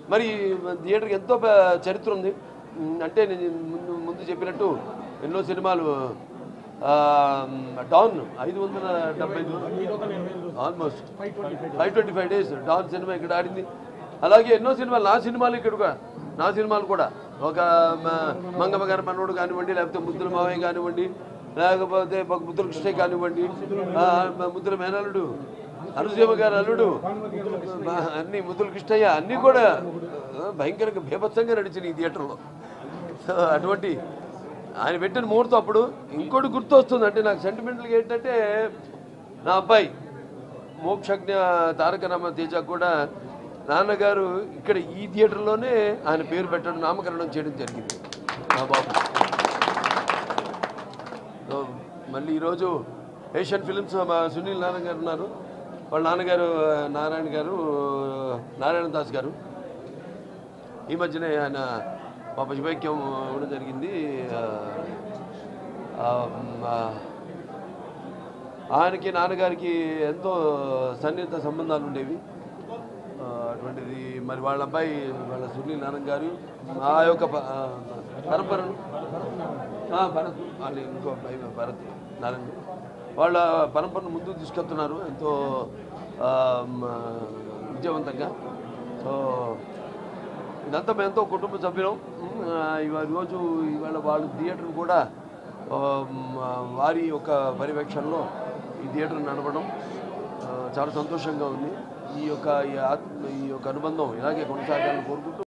మరి థియేటర్కి ఎంతో ప- చరిత్ర ఉంది ఉమ్, అంటే నేను ముందు ముందు చెప్పినట్టు ఎన్నో సినిమాలు ఆ, డాన్ ఐదు వందల డెబ్బై almost five twenty five days Don సినిమా ఇక్కడ ఆడింది అలాగే ఎన్నో సినిమాలు నా సినిమాలు ఇక్కడ కూడా నా సినిమాలు కూడా ఒక మ- మంగమ్మ గారి మనోడు కానివ్వండి లేకపోతే ముద్దుల మావయ్య కానివ్వండి లేకపోతే ఒక ముద్దుల కృష్ణ కానివ్వండి ఆ, మ- ముద్దుల మేనల్లుడు అనుసీమ గారి అల్లుడు మా- అన్ని ముద్దుల కృష్ణయ్య అన్నీ కూడా ఆ, భయంకరంగా బీభత్సంగా నడిచినాయి ఈ థియేటర్లో సో అటువంటి ఆయన పెట్టిన ముహూర్తం అప్పుడు ఇంకోటి గుర్తు వస్తుంది అంటే నాకు సెంటిమెంటల్గా ఏంటంటే నా అబ్బాయి మోక్షజ్ఞ తారక రామ తేజ కూడా నాన్నగారు ఇక్కడ ఈ థియేటర్లోనే ఆయన పేరు పెట్టడం నామకరణం చేయడం జరిగింది నా బాబు సో మళ్ళీ ఈరోజు ఏషియన్ ఫిలిమ్స్ మా సునీల్ నారాయణ గారు ఉన్నారు వాళ్ళ నాన్నగారు నారాయణ గారు నారాయణ దాస్ గారు ఈ మధ్యనే ఆయన మా పశుభైక్యం ఇవ్వడం జరిగింది ఆ, ఆ, ఆ, ఆయనకి నాన్నగారికి ఎంతో సన్నిహిత సంబంధాలు ఉండేవి ఆ, అటువంటిది మరి వాళ్ళ అబ్బాయి వాళ్ళ సునీల్ నారాయణ గారు ఆ యొక్క ప- ఆ, పరంపరను ఆ, భరత్ వాళ్ళ ఇంకో అబ్బాయి భరత్ నారాయణ వాళ్ళ పరంపరను ముందుకు తీసుకెళ్తున్నారు ఎంతో ఆ, మ, విజయవంతంగా సో ఇదంతా మేము ఎంతో కుటుంబ సభ్యులం ఉమ్, ఆ, ఇవాళ రోజు ఇవాళ వాళ్ళు థియేటర్ కూడా ఆ, మ, వారి యొక్క పర్యవేక్షణలో ఈ థియేటర్ నడపడం ఆ, చాలా సంతోషంగా ఉంది ఈ యొక్క ఈ ఆత్మ ఈ యొక్క అనుబంధం ఇలాగే కొనసాగాలని కోరుకుంటూ